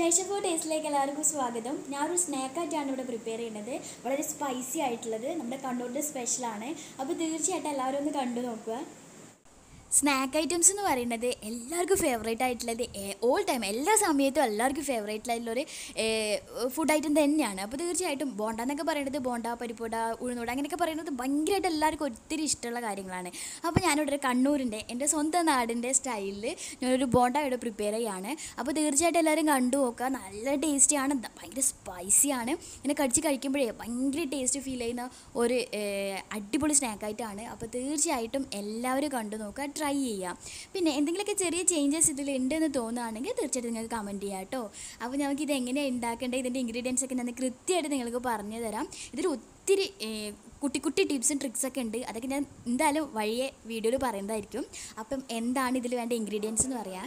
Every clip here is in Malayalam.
ഫാഷൻ ഫോർ ടേസ്റ്റിലേക്ക് എല്ലാവർക്കും സ്വാഗതം ഞാനൊരു സ്നാക്കായിട്ടാണ് ഇവിടെ പ്രിപ്പയർ ചെയ്യുന്നത് വളരെ സ്പൈസി ആയിട്ടുള്ളത് നമ്മുടെ കണ്ണൂരിൻ്റെ സ്പെഷ്യലാണ് അപ്പോൾ തീർച്ചയായിട്ടും എല്ലാവരും ഒന്ന് കണ്ടു നോക്കുക സ്നാക്ക് ഐറ്റംസ് എന്ന് പറയുന്നത് എല്ലാവർക്കും ഫേവറേറ്റ് ആയിട്ടുള്ളത് ഓൾ ടൈം എല്ലാ സമയത്തും എല്ലാവർക്കും ഫേവറേറ്റ് ആയിട്ടുള്ളൊരു ഫുഡ് ഐറ്റം തന്നെയാണ് അപ്പോൾ തീർച്ചയായിട്ടും ബോണ്ട എന്നൊക്കെ പറയുന്നത് ബോണ്ട പരിപ്പോട ഉഴുന്നോട അങ്ങനെയൊക്കെ പറയുന്നത് ഭയങ്കരമായിട്ട് എല്ലാവർക്കും ഒത്തിരി ഇഷ്ടമുള്ള കാര്യങ്ങളാണ് അപ്പോൾ ഞാനിവിടെ ഒരു കണ്ണൂരിൻ്റെ എൻ്റെ സ്വന്തം നാടിൻ്റെ സ്റ്റൈലിൽ ഞാനൊരു ബോണ്ട ഇവിടെ പ്രിപ്പയർ ചെയ്യാണ് അപ്പോൾ തീർച്ചയായിട്ടും എല്ലാവരും കണ്ടു നോക്കുക നല്ല ടേസ്റ്റിയാണ് ഭയങ്കര സ്പൈസിയാണ് ഇങ്ങനെ കടിച്ച് കഴിക്കുമ്പോഴേ ഭയങ്കര ടേസ്റ്റ് ഫീൽ ചെയ്യുന്ന ഒരു ഏഹ്, അടിപൊളി സ്നാക്കായിട്ടാണ് അപ്പോൾ തീർച്ചയായിട്ടും എല്ലാവരും കണ്ടു നോക്കുക ട്രൈ ചെയ്യാം പിന്നെ എന്തെങ്കിലുമൊക്കെ ചെറിയ ചേഞ്ചസ് ഇതിൽ ഉണ്ടെന്ന് തോന്നുകയാണെങ്കിൽ തീർച്ചയായിട്ടും നിങ്ങൾക്ക് കമൻറ്റ് ചെയ്യാം കേട്ടോ അപ്പോൾ നമുക്ക് ഇത് എങ്ങനെയാണ് ഉണ്ടാക്കേണ്ടത് ഇതിൻ്റെ ഇൻഗ്രീഡിയൻസ് ഒക്കെ ഞാൻ കൃത്യമായിട്ട് നിങ്ങൾക്ക് പറഞ്ഞു തരാം ഇതിൽ ഒത്തിരി ഏഹ്, കുട്ടി കുട്ടി ടിപ്സും ട്രിക്സൊക്കെ ഉണ്ട് അതൊക്കെ ഞാൻ എന്തായാലും വഴിയെ വീഡിയോയിൽ പറയുന്നതായിരിക്കും അപ്പം എന്താണ് ഇതിൽ വേണ്ട ഇൻഗ്രീഡിയൻസ് എന്ന് പറയാൻ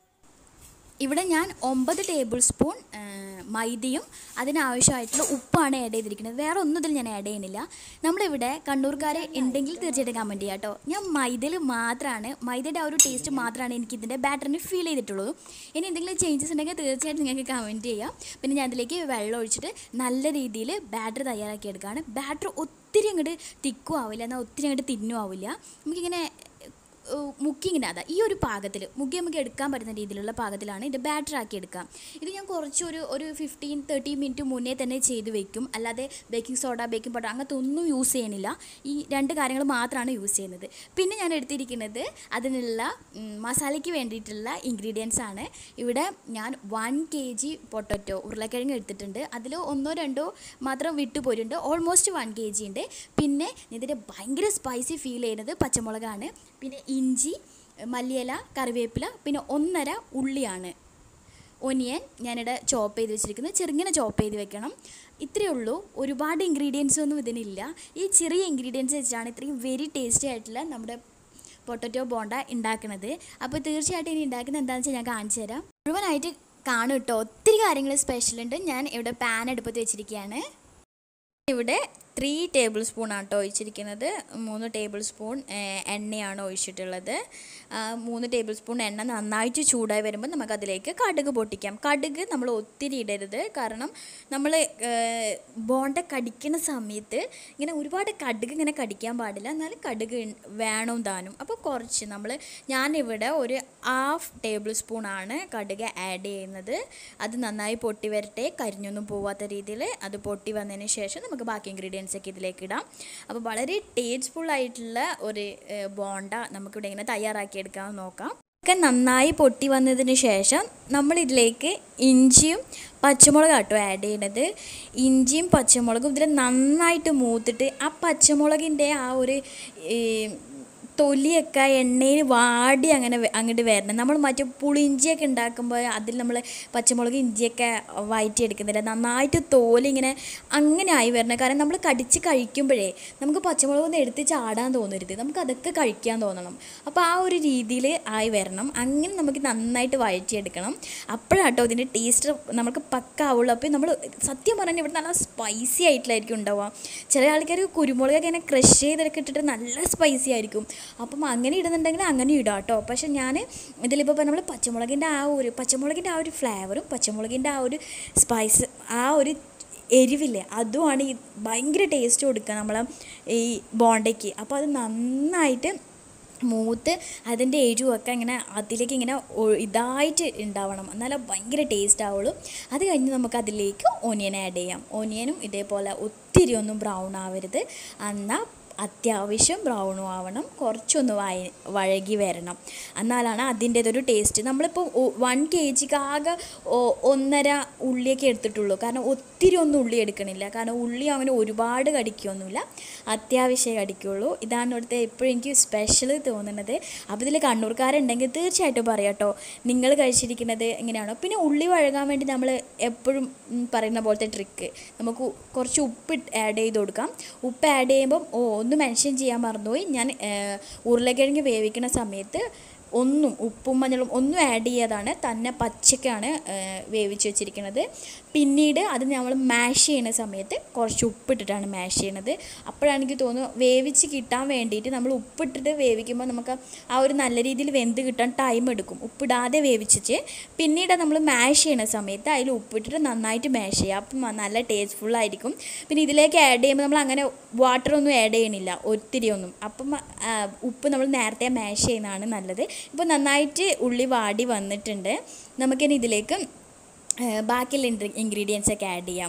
ഇവിടെ ഞാൻ ഒമ്പത് ടേബിൾ സ്പൂൺ ആ, മൈദയും അതിനാവശ്യമായിട്ടുള്ള ഉപ്പാണ് ആഡ് ചെയ്തിരിക്കുന്നത് വേറെ ഒന്നും ഇതിൽ ഞാൻ ആഡ് ചെയ്യുന്നില്ല നമ്മളിവിടെ കണ്ണൂർക്കാരെ ഉണ്ടെങ്കിൽ തീർച്ചയായിട്ടും കമൻറ്റ് ചെയ്യാം കേട്ടോ ഞാൻ മൈദയിൽ മാത്രമാണ് മൈദയുടെ ആ ഒരു ടേസ്റ്റ് മാത്രമാണ് എനിക്ക് ഇതിൻ്റെ ബാറ്ററിന് ഫീൽ ചെയ്തിട്ടുള്ളൂ ഇനി എന്തെങ്കിലും ചേഞ്ചസ് ഉണ്ടെങ്കിൽ തീർച്ചയായിട്ടും നിങ്ങൾക്ക് കമൻറ്റ് ചെയ്യാം പിന്നെ ഞാൻ അതിലേക്ക് വെള്ളം ഒഴിച്ചിട്ട് നല്ല രീതിയിൽ ബാറ്റർ തയ്യാറാക്കി എടുക്കുകയാണ് ബാറ്റർ ഒത്തിരി അങ്ങോട്ട് തിക്കും ആവില്ല എന്നാൽ ഒത്തിരി അങ്ങോട്ട് തിന്നും ആവില്ല നമുക്കിങ്ങനെ ഏഹ് മുക്കി ഇങ്ങനെ അതാ ഈ ഒരു പാകത്തിൽ മുക്കി നമുക്ക് എടുക്കാൻ പറ്റുന്ന രീതിയിലുള്ള പാകത്തിലാണ് ഇത് ബാറ്റർ ആക്കി എടുക്കാം ഇത് ഞാൻ കുറച്ചൊരു ഒരു ഫിഫ്റ്റീൻ തേർട്ടി മിനിറ്റ് മുന്നേ തന്നെ ചെയ്ത് വെക്കും അല്ലാതെ ബേക്കിംഗ് സോഡ ബേക്കിംഗ് പൗഡർ അങ്ങനത്തെ ഒന്നും യൂസ് ചെയ്യണില്ല ഈ രണ്ട് കാര്യങ്ങൾ മാത്രമാണ് യൂസ് ചെയ്യുന്നത് പിന്നെ ഞാൻ എടുത്തിരിക്കുന്നത് അതിനുള്ള ഉം, മസാലയ്ക്ക് വേണ്ടിയിട്ടുള്ള ഇൻഗ്രീഡിയൻസ് ആണ് ഇവിടെ ഞാൻ വൺ കെ ജി പൊട്ടറ്റോ ഉരുളക്കിഴങ്ങ് എടുത്തിട്ടുണ്ട് അതിൽ ഒന്നോ രണ്ടോ മാത്രം വിട്ടുപോയിട്ടുണ്ട് ഓൾമോസ്റ്റ് വൺ കെ ജി ഉണ്ട് പിന്നെ ഇതിൻ്റെ ഭയങ്കര സ്പൈസി ഫീൽ ചെയ്യുന്നത് പച്ചമുളകാണ് പിന്നെ ഇഞ്ചി മല്ലിയില കറിവേപ്പില പിന്നെ ഒന്നര ഉള്ളിയാണ് ഒനിയൻ ഞാനിവിടെ ചോപ്പ് ചെയ്ത് വെച്ചിരിക്കുന്നത് ചെറുങ്ങനെ ചോപ്പ് ചെയ്ത് വെക്കണം ഇത്രയേ ഉള്ളൂ ഒരുപാട് ഇൻഗ്രീഡിയൻസ് ഒന്നും ഇതിനില്ല ഈ ചെറിയ ഇൻഗ്രീഡിയൻസ് വെച്ചാണ് ഇത്രയും വെരി ടേസ്റ്റി ആയിട്ടുള്ള നമ്മുടെ പൊട്ടറ്റോ ബോണ്ട ഉണ്ടാക്കുന്നത് അപ്പോൾ തീർച്ചയായിട്ടും ഇനി ഉണ്ടാക്കുന്നത് എന്താണെന്ന് വെച്ചാൽ ഞാൻ കാണിച്ചു തരാം മുഴുവനായിട്ട് കാണും കേട്ടോ ഒത്തിരി കാര്യങ്ങൾ സ്പെഷ്യൽ ഉണ്ട് ഞാൻ ഇവിടെ പാൻ അടുപ്പത്ത് വെച്ചിരിക്കുകയാണ് ഇവിടെ ത്രീ ടേബിൾ സ്പൂൺ ആണ് കേട്ടോ ഒഴിച്ചിരിക്കുന്നത് മൂന്ന് ടേബിൾ സ്പൂൺ ഏഹ്, എണ്ണയാണ് ഒഴിച്ചിട്ടുള്ളത് ആ, മൂന്ന് ടേബിൾ സ്പൂൺ എണ്ണ നന്നായിട്ട് ചൂടായി വരുമ്പോൾ നമുക്കതിലേക്ക് കടുക് പൊട്ടിക്കാം കടുക് നമ്മൾ ഒത്തിരി ഇടരുത് കാരണം നമ്മൾ ബോണ്ട കടിക്കുന്ന സമയത്ത് ഇങ്ങനെ ഒരുപാട് കടുക് ഇങ്ങനെ കടിക്കാൻ പാടില്ല എന്നാലും കടുക് ഇൺ- വേണം താനും അപ്പോൾ കുറച്ച് നമ്മൾ ഞാനിവിടെ ഒരു ഹാഫ് ടേബിൾ സ്പൂൺ ആണ് കടുക് ആഡ് ചെയ്യുന്നത് അത് നന്നായി പൊട്ടി വരട്ടെ കരിഞ്ഞൊന്നും പോവാത്ത രീതിയിൽ അത് പൊട്ടി വന്നതിന് ശേഷം നമുക്ക് ബാക്കി ഇൻഗ്രീഡിയൻസ് ഒക്കെ ഇതിലേക്ക് ഇടാം അപ്പോൾ വളരെ ടേസ്റ്റ്ഫുൾ ആയിട്ടുള്ള ഒരു ഏഹ്, ബോണ്ട നമുക്കിവിടെ ഇങ്ങനെ തയ്യാറാക്കി എടുക്കാൻ നോക്കാം ഒക്കെ നന്നായി പൊട്ടി വന്നതിന് ശേഷം നമ്മൾ ഇതിലേക്ക് ഇഞ്ചിയും പച്ചമുളക് കേട്ടോ ആഡ് ചെയ്യണത് ഇഞ്ചിയും പച്ചമുളകും ഇതിൽ നന്നായിട്ട് മൂത്തിട്ട് ആ പച്ചമുളകിൻ്റെ ആ ഒരു ഈ, തൊലിയൊക്കെ എണ്ണയിൽ വാടി അങ്ങനെ വെ- അങ്ങോട്ട് വരണം നമ്മൾ മറ്റേ പുളിയിഞ്ചിയൊക്കെ ഉണ്ടാക്കുമ്പോൾ അതിൽ നമ്മൾ പച്ചമുളക് ഇഞ്ചിയൊക്കെ വയറ്റിയെടുക്കുന്നില്ല നന്നായിട്ട് തോല് ഇങ്ങനെ അങ്ങനെ ആയി വരണം കാരണം നമ്മൾ കടിച്ച് കഴിക്കുമ്പോഴേ നമുക്ക് പച്ചമുളക് ഒന്ന് എടുത്ത് ചാടാൻ തോന്നരുത് നമുക്ക് അതൊക്കെ കഴിക്കാൻ തോന്നണം അപ്പോൾ ആ ഒരു രീതിയിൽ ആയി വരണം അങ്ങനെ നമുക്ക് നന്നായിട്ട് വഴറ്റിയെടുക്കണം അപ്പോഴാട്ടോ ഇതിൻ്റെ ടേസ്റ്റ് നമുക്ക് പക്കാവുള്ളൂ അപ്പോൾ നമ്മൾ സത്യം പറഞ്ഞാൽ ഇവിടെ നല്ല സ്പൈസി ആയിട്ടുള്ളായിരിക്കും ഉണ്ടാവുക ചില ആൾക്കാർ കുരുമുളകൊക്കെ ഇങ്ങനെ ക്രഷ് ചെയ്തൊക്കെ ഇട്ടിട്ട് നല്ല സ്പൈസി ആയിരിക്കും അപ്പം അങ്ങനെ ഇടുന്നുണ്ടെങ്കിൽ അങ്ങനെ ഇടാം കേട്ടോ പക്ഷെ ഞാൻ ഇതിലിപ്പോൾ നമ്മൾ പച്ചമുളകിൻ്റെ ആ ഒരു പച്ചമുളകിൻ്റെ ആ ഒരു ഫ്ലേവറും പച്ചമുളകിൻ്റെ ആ ഒരു സ്പൈസ് ആ ഒരു എരിവില്ലേ അതുമാണ് ഈ ഭയങ്കര ടേസ്റ്റ് കൊടുക്കുക നമ്മളെ ഈ ബോണ്ടയ്ക്ക് അപ്പോൾ അത് നന്നായിട്ട് മൂത്ത് അതിൻ്റെ എരിവൊക്കെ ഇങ്ങനെ അതിലേക്ക് ഇങ്ങനെ ഒ- ഇതായിട്ട് ഉണ്ടാവണം എന്നാലേ ഭയങ്കര ടേസ്റ്റ് ആവുള്ളൂ അത് കഴിഞ്ഞ് നമുക്ക് അതിലേക്ക് ഓനിയൻ ആഡ് ചെയ്യാം ഓനിയനും ഇതേപോലെ ഒത്തിരി ഒന്നും ബ്രൗൺ ആവരുത് എന്നാൽ അത്യാവശ്യം ബ്രൗണും ആവണം കുറച്ചൊന്ന് വയ വഴകി വരണം എന്നാലാണ് അതിൻ്റേതൊരു ടേസ്റ്റ് നമ്മളിപ്പോൾ വൺ കെ ജിക്ക് ആകെ ഒ- ഒന്നര ഉള്ളിയൊക്കെ എടുത്തിട്ടുള്ളൂ കാരണം ഒത്തിരി ഒന്നും ഉള്ളി എടുക്കണില്ല കാരണം ഉള്ളി അങ്ങനെ ഒരുപാട് കടിക്കുകയൊന്നുമില്ല അത്യാവശ്യമേ കടിക്കുള്ളൂ ഇതാണ് ഇവിടുത്തെ എപ്പോഴും എനിക്ക് സ്പെഷ്യൽ തോന്നുന്നത് അപ്പോൾ ഇതിൽ കണ്ണൂർക്കാരുണ്ടെങ്കിൽ തീർച്ചയായിട്ടും പറയാം കേട്ടോ നിങ്ങൾ കഴിച്ചിരിക്കുന്നത് എങ്ങനെയാണോ പിന്നെ ഉള്ളി വഴകാൻ വേണ്ടി നമ്മൾ എപ്പോഴും ഉം, പറയുന്ന പോലത്തെ ട്രിക്ക് നമുക്ക് കുറച്ച് ഉപ്പ് ആഡ് ചെയ്ത് കൊടുക്കാം ഉപ്പ് ആഡ് ചെയ്യുമ്പം ഓ ഒന്ന് മെൻഷൻ ചെയ്യാൻ മറന്നുപോയി ഞാൻ ഏഹ്, ഉരുളക്കിഴങ്ങ് വേവിക്കുന്ന സമയത്ത് ഒന്നും ഉപ്പും മഞ്ഞളും ഒന്നും ആഡ് ചെയ്യാതാണ് തന്നെ പച്ചക്കാണ് ഏഹ്, വേവിച്ച് വെച്ചിരിക്കുന്നത് പിന്നീട് അത് നമ്മൾ മാഷ് ചെയ്യുന്ന സമയത്ത് കുറച്ച് ഉപ്പിട്ടിട്ടാണ് മാഷ് ചെയ്യണത് അപ്പോഴാണ് എനിക്ക് തോന്നുന്നു വേവിച്ച് കിട്ടാൻ വേണ്ടിയിട്ട് നമ്മൾ ഉപ്പിട്ടിട്ട് വേവിക്കുമ്പോൾ നമുക്ക് ആ ഒരു നല്ല രീതിയിൽ വെന്ത് കിട്ടാൻ ടൈം എടുക്കും ഉപ്പിടാതെ വേവിച്ചിട്ട് പിന്നീട് നമ്മൾ മാഷ് ചെയ്യുന്ന സമയത്ത് അതിൽ ഉപ്പിട്ടിട്ട് നന്നായിട്ട് മാഷ് ചെയ്യുക അപ്പം നല്ല ടേസ്റ്റ്ഫുൾ ആയിരിക്കും പിന്നെ ഇതിലേക്ക് ആഡ് ചെയ്യുമ്പോൾ നമ്മൾ അങ്ങനെ വാട്ടർ ഒന്നും ആഡ് ചെയ്യണില്ല ഒത്തിരി ഒന്നും അപ്പം ആ, ഉപ്പ് നമ്മൾ നേരത്തെ മാഷ് ചെയ്യുന്നതാണ് നല്ലത് ഇപ്പോൾ നന്നായിട്ട് ഉള്ളി വാടി വന്നിട്ടുണ്ട് നമുക്കിനി ഇതിലേക്ക് ഏഹ് ബാക്കിയുള്ള ഇൻഗ്രീ ഇൻഗ്രീഡിയൻസ് ഒക്കെ ആഡ് ചെയ്യാം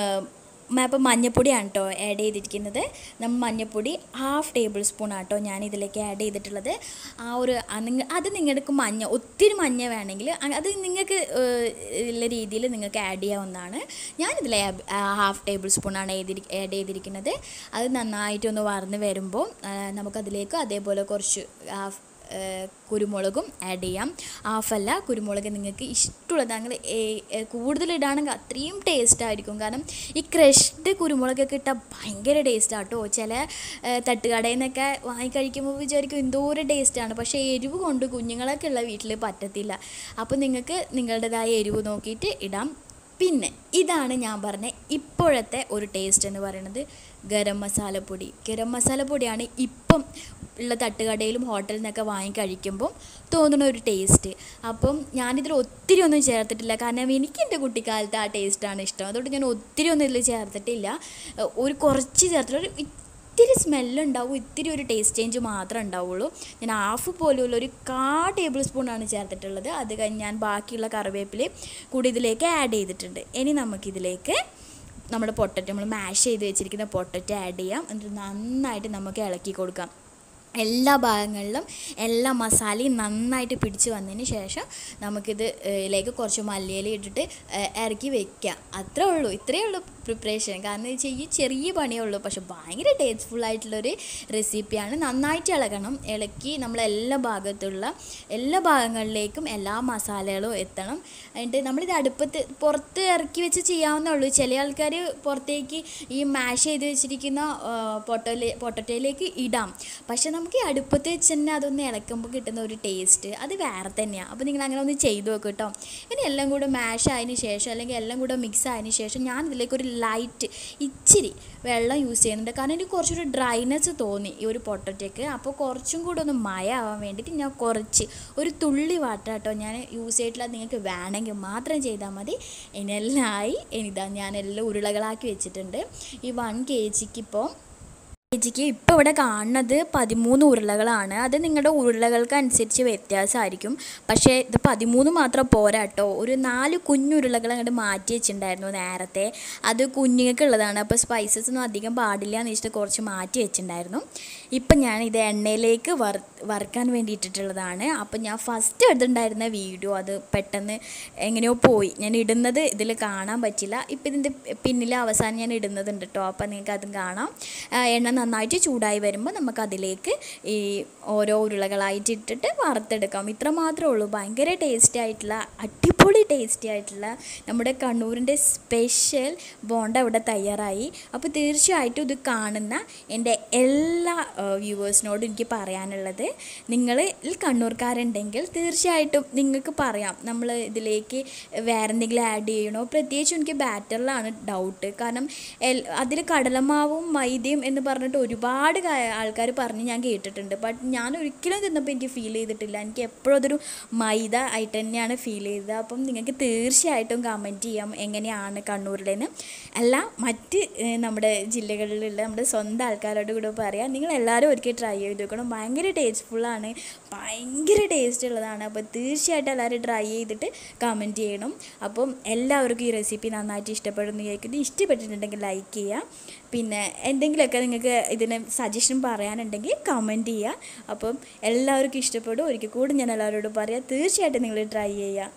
അപ്പോൾ മഞ്ഞപ്പൊടിയാണ് കേട്ടോ ആഡ് ചെയ്തിരിക്കുന്നത് നമ്മൾ മഞ്ഞപ്പൊടി ഹാഫ് ടേബിൾ സ്പൂൺ ആട്ടോ ഞാൻ ഇതിലേക്ക് ആഡ് ചെയ്തിട്ടുള്ളത് ആ ഒരു ആ നിങ്ങ അത് നിങ്ങൾക്ക് മഞ്ഞ ഒത്തിരി മഞ്ഞ വേണമെങ്കിൽ അ- അത് നിങ്ങൾക്ക് ഏഹ്, ഉള്ള രീതിയിൽ നിങ്ങൾക്ക് ആഡ് ചെയ്യാവുന്നതാണ് ഞാനിതിൽ ഹാഫ് ടേബിൾ സ്പൂണാണ് ആഡ് ചെയ്തിരിക്കുന്നത് അത് നന്നായിട്ടൊന്ന് വറന്ന് വരുമ്പോൾ ഏഹ്, നമുക്കതിലേക്ക് അതേപോലെ കുറച്ച് ഹാഫ് ഏഹ് കുരുമുളകും ആഡ് ചെയ്യാം ഹാഫല്ല കുരുമുളക് നിങ്ങൾക്ക് ഇഷ്ടമുള്ളത് നിങ്ങൾ കൂടുതൽ ഇടുകയാണെങ്കിൽ അത്രയും ടേസ്റ്റ് ആയിരിക്കും കാരണം ഈ ക്രഷ്ഡ് കുരുമുളകൊക്കെ ഇട്ടാൽ ഭയങ്കര ടേസ്റ്റ് ആട്ടോ ചില ഏഹ് തട്ടുകടയിൽ നിന്നൊക്കെ വാങ്ങി കഴിക്കുമ്പോൾ വിചാരിക്കും എന്തോരം ടേസ്റ്റാണ് പക്ഷേ എരിവ് കൊണ്ട് കുഞ്ഞുങ്ങളൊക്കെ ഉള്ള വീട്ടിൽ പറ്റത്തില്ല അപ്പോൾ നിങ്ങൾക്ക് നിങ്ങളുടേതായ എരിവ് നോക്കിയിട്ട് ഇടാം പിന്നെ ഇതാണ് ഞാൻ പറഞ്ഞ ഇപ്പോഴത്തെ ഒരു ടേസ്റ്റ് എന്ന് പറയുന്നത് ഗരം മസാലപ്പൊടി ഗരം മസാലപ്പൊടിയാണ് ഇപ്പം ഉള്ള തട്ടുകടയിലും ഹോട്ടലിൽ നിന്നൊക്കെ വാങ്ങി കഴിക്കുമ്പോൾ തോന്നുന്ന ഒരു ടേസ്റ്റ് അപ്പം ഞാനിതിൽ ഒത്തിരി ഒന്നും ചേർത്തിട്ടില്ല കാരണം എനിക്ക് എൻ്റെ കുട്ടിക്കാലത്ത് ആ ടേസ്റ്റാണ് ഇഷ്ടം അതുകൊണ്ട് ഞാൻ ഒത്തിരി ഒന്നും ഇതിൽ ചേർത്തിട്ടില്ല ഏഹ് ഒരു കുറച്ച് ചേർത്തിട്ട് ഒരു ഇത്തിരി സ്മെല്ലുണ്ടാവും ഇത്തിരി ഒരു ടേസ്റ്റ് ചേഞ്ച് മാത്രമേ ഉണ്ടാവുള്ളൂ ഞാൻ ഹാഫ് പോലുള്ള ഒരു കാ ടേബിൾ സ്പൂണാണ് ചേർത്തിട്ടുള്ളത് അത് കഴിഞ്ഞ് ഞാൻ ബാക്കിയുള്ള കറിവേപ്പില കൂടി ഇതിലേക്ക് ആഡ് ചെയ്തിട്ടുണ്ട് ഇനി നമുക്കിതിലേക്ക് നമ്മുടെ പൊട്ടറ്റോ നമ്മൾ മാഷ് ചെയ്ത് വെച്ചിരിക്കുന്ന പൊട്ടറ്റോ ആഡ് ചെയ്യാം എന്നിട്ട് നന്നായിട്ട് നമുക്ക് ഇളക്കി കൊടുക്കാം എല്ലാ ഭാഗങ്ങളിലും എല്ലാ മസാലയും നന്നായിട്ട് പിടിച്ച് വന്നതിന് ശേഷം നമുക്കിത് ഏഹ്, ഇതിലേക്ക് കുറച്ച് മല്ലിയില ഇട്ടിട്ട് ഏഹ്, ഇറക്കി വെക്കുക അത്രേ ഉള്ളൂ ഇത്രയേ ഉള്ളൂ പ്രിപ്പറേഷൻ കാരണം വെച്ചാൽ ഈ ചെറിയ പണിയേ ഉള്ളൂ പക്ഷെ ഭയങ്കര ടേസ്റ്റ്ഫുൾ ആയിട്ടുള്ളൊരു റെസിപ്പിയാണ് നന്നായിട്ട് ഇളകണം ഇളക്കി നമ്മൾ എല്ലാ ഭാഗത്തുള്ള എല്ലാ ഭാഗങ്ങളിലേക്കും എല്ലാ മസാലകളും എത്തണം എന്നിട്ട് നമ്മളിത് അടുപ്പത്ത് പുറത്ത് ഇറക്കി വെച്ച് ചെയ്യാവുന്നേ ഉള്ളൂ ചില ആൾക്കാർ പുറത്തേക്ക് ഈ മാഷ് ചെയ്ത് വെച്ചിരിക്കുന്ന പൊട്ടോലെ പൊട്ടറ്റോയിലേക്ക് ഇടാം പക്ഷെ നമുക്ക് ഈ അടുപ്പത്ത് വെച്ച് തന്നെ അതൊന്ന് ഇളക്കുമ്പോൾ കിട്ടുന്ന ഒരു ടേസ്റ്റ് അത് വേറെ തന്നെയാണ് അപ്പോൾ നിങ്ങൾ അങ്ങനെ ഒന്ന് ചെയ്തു നോക്ക് കേട്ടോ ഇനി എല്ലാം കൂടെ മാഷ് ആയതിന് ശേഷം അല്ലെങ്കിൽ എല്ലാം കൂടെ മിക്സ് ആയതിന് ശേഷം ഞാൻ ഇതിലേക്ക് ഒരു ലൈറ്റ് ഇച്ചിരി വെള്ളം യൂസ് ചെയ്യുന്നുണ്ട് കാരണം എനിക്ക് കുറച്ചൊരു ഡ്രൈനെസ് തോന്നി ഈ ഒരു പൊട്ടറ്റോയ്ക്ക് അപ്പോൾ കുറച്ചും കൂടെ ഒന്ന് മയ ആവാൻ വേണ്ടിയിട്ട് ഞാൻ കുറച്ച് ഒരു തുള്ളി വാട്ടർ കേട്ടോ ഞാൻ യൂസ് ചെയ്തിട്ടില്ല നിങ്ങൾക്ക് വേണമെങ്കിൽ മാത്രം ചെയ്താൽ മതി ഇനിയെല്ലാം ആയി ഇനിതാ ഞാനെല്ലാം ഉരുളകളാക്കി വെച്ചിട്ടുണ്ട് ഈ വൺ കെ ജിക്ക് ഇപ്പോൾ ചേച്ചിക്ക് ഇപ്പോൾ ഇവിടെ കാണുന്നത് പതിമൂന്ന് ഉരുളകളാണ് അത് നിങ്ങളുടെ ഉരുളകൾക്ക് അനുസരിച്ച് വ്യത്യാസമായിരിക്കും പക്ഷേ ഇത് പതിമൂന്ന് മാത്രം പോരാ കേട്ടോ ഒരു നാല് കുഞ്ഞുരുളകൾ അങ്ങോട്ട് മാറ്റി വെച്ചിട്ടുണ്ടായിരുന്നു നേരത്തെ അത് കുഞ്ഞുങ്ങൾക്കുള്ളതാണ് അപ്പോൾ സ്പൈസസ് ഒന്നും അധികം പാടില്ല എന്ന് വെച്ചിട്ട് കുറച്ച് മാറ്റി വെച്ചിട്ടുണ്ടായിരുന്നു ഇപ്പം ഞാൻ ഇത് എണ്ണയിലേക്ക് വർ വറുക്കാൻ വേണ്ടിയിട്ടിട്ടുള്ളതാണ് അപ്പം ഞാൻ ഫസ്റ്റ് എടുത്തിട്ടുണ്ടായിരുന്ന വീഡിയോ അത് പെട്ടെന്ന് എങ്ങനെയോ പോയി ഞാൻ ഇടുന്നത് ഇതിൽ കാണാൻ പറ്റില്ല ഇപ്പം ഇതിൻ്റെ പിന്നിൽ അവസാനം ഞാൻ ഇടുന്നതുണ്ട് കേട്ടോ അപ്പം നിങ്ങൾക്ക് അതും കാണാം ആ, എണ്ണ നന്നായിട്ട് ചൂടായി വരുമ്പോൾ നമുക്ക് അതിലേക്ക് ഈ ഓരോ ഉരുളകളായിട്ട് ഇട്ടിട്ട് വറുത്തെടുക്കാം ഇത്ര മാത്രമേ ഉള്ളൂ ഭയങ്കര ടേസ്റ്റി ആയിട്ടുള്ള അടിപൊളി ടേസ്റ്റി ആയിട്ടുള്ള നമ്മുടെ കണ്ണൂരിൻ്റെ സ്പെഷ്യൽ ബോണ്ട ഇവിടെ തയ്യാറായി അപ്പോൾ തീർച്ചയായിട്ടും ഇത് കാണുന്ന എൻ്റെ എല്ലാ വ്യൂവേഴ്സിനോടും എനിക്ക് പറയാനുള്ളത് നിങ്ങൾ കണ്ണൂർക്കാരുണ്ടെങ്കിൽ തീർച്ചയായിട്ടും നിങ്ങൾക്ക് പറയാം നമ്മൾ ഇതിലേക്ക് വേറെ എന്തെങ്കിലും ആഡ് ചെയ്യണോ പ്രത്യേകിച്ചും എനിക്ക് ബാറ്ററിലാണ് ഡൗട്ട് കാരണം എൽ അതിൽ കടലമാവും മൈദയും എന്ന് പറഞ്ഞിട്ട് ഒരുപാട് ആൾക്കാർ പറഞ്ഞ് ഞാൻ കേട്ടിട്ടുണ്ട് ബട്ട് ഞാൻ ഒരിക്കലും തിന്നപ്പോൾ എനിക്ക് ഫീൽ ചെയ്തിട്ടില്ല എനിക്ക് എപ്പോഴും അതൊരു മൈദ ആയിട്ട് തന്നെയാണ് ഫീൽ ചെയ്തത് അപ്പം നിങ്ങൾക്ക് തീർച്ചയായിട്ടും കമൻറ്റ് ചെയ്യാം എങ്ങനെയാണ് കണ്ണൂരിലേന്ന് അല്ല മറ്റ് ഏഹ്, നമ്മുടെ ജില്ലകളിലുള്ള നമ്മുടെ സ്വന്തം ആൾക്കാരോട് കൂടെ പറയാം നിങ്ങൾ എല്ലാവരും ഒരിക്കൽ ട്രൈ ചെയ്ത് നോക്കണം ഭയങ്കര ടേസ്റ്റ്ഫുള്ളാണ് ഭയങ്കര ടേസ്റ്റ് ഉള്ളതാണ് അപ്പോൾ തീർച്ചയായിട്ടും എല്ലാവരും ട്രൈ ചെയ്തിട്ട് കമൻറ്റ് ചെയ്യണം അപ്പം എല്ലാവർക്കും ഈ റെസിപ്പി നന്നായിട്ട് ഇഷ്ടപ്പെടുന്നു വിചാരിക്കുന്നു ഇഷ്ടപ്പെട്ടിട്ടുണ്ടെങ്കിൽ ലൈക്ക് ചെയ്യുക പിന്നെ എന്തെങ്കിലുമൊക്കെ നിങ്ങൾക്ക് ഇതിന് സജഷൻ പറയാനുണ്ടെങ്കിൽ കമൻറ്റ് ചെയ്യുക അപ്പം എല്ലാവർക്കും ഇഷ്ടപ്പെടും ഒരിക്കൽ കൂടി ഞാൻ എല്ലാവരോടും പറയാം തീർച്ചയായിട്ടും നിങ്ങൾ ട്രൈ ചെയ്യുക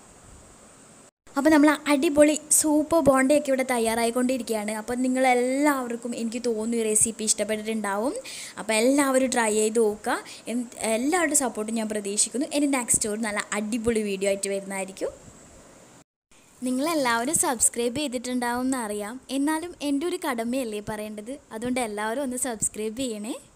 അപ്പോൾ നമ്മൾ അടിപൊളി സൂപ്പർ ബോണ്ടയൊക്കെ ഇവിടെ തയ്യാറായിക്കൊണ്ടിരിക്കുകയാണ് അപ്പോൾ നിങ്ങളെല്ലാവർക്കും എനിക്ക് തോന്നുന്നു ഈ റെസിപ്പി ഇഷ്ടപ്പെട്ടിട്ടുണ്ടാവും അപ്പോൾ എല്ലാവരും ട്രൈ ചെയ്ത് നോക്കുക എൻ- എല്ലാവരുടെ സപ്പോർട്ടും ഞാൻ പ്രതീക്ഷിക്കുന്നു ഇനി നെക്സ്റ്റ് ഒരു നല്ല അടിപൊളി വീഡിയോ ആയിട്ട് വരുന്നതായിരിക്കും നിങ്ങളെല്ലാവരും സബ്സ്ക്രൈബ് ചെയ്തിട്ടുണ്ടാവും എന്നറിയാം എന്നാലും എൻ്റെ ഒരു കടമയല്ലേ പറയേണ്ടത് അതുകൊണ്ട് എല്ലാവരും ഒന്ന് സബ്സ്ക്രൈബ് ചെയ്യണേ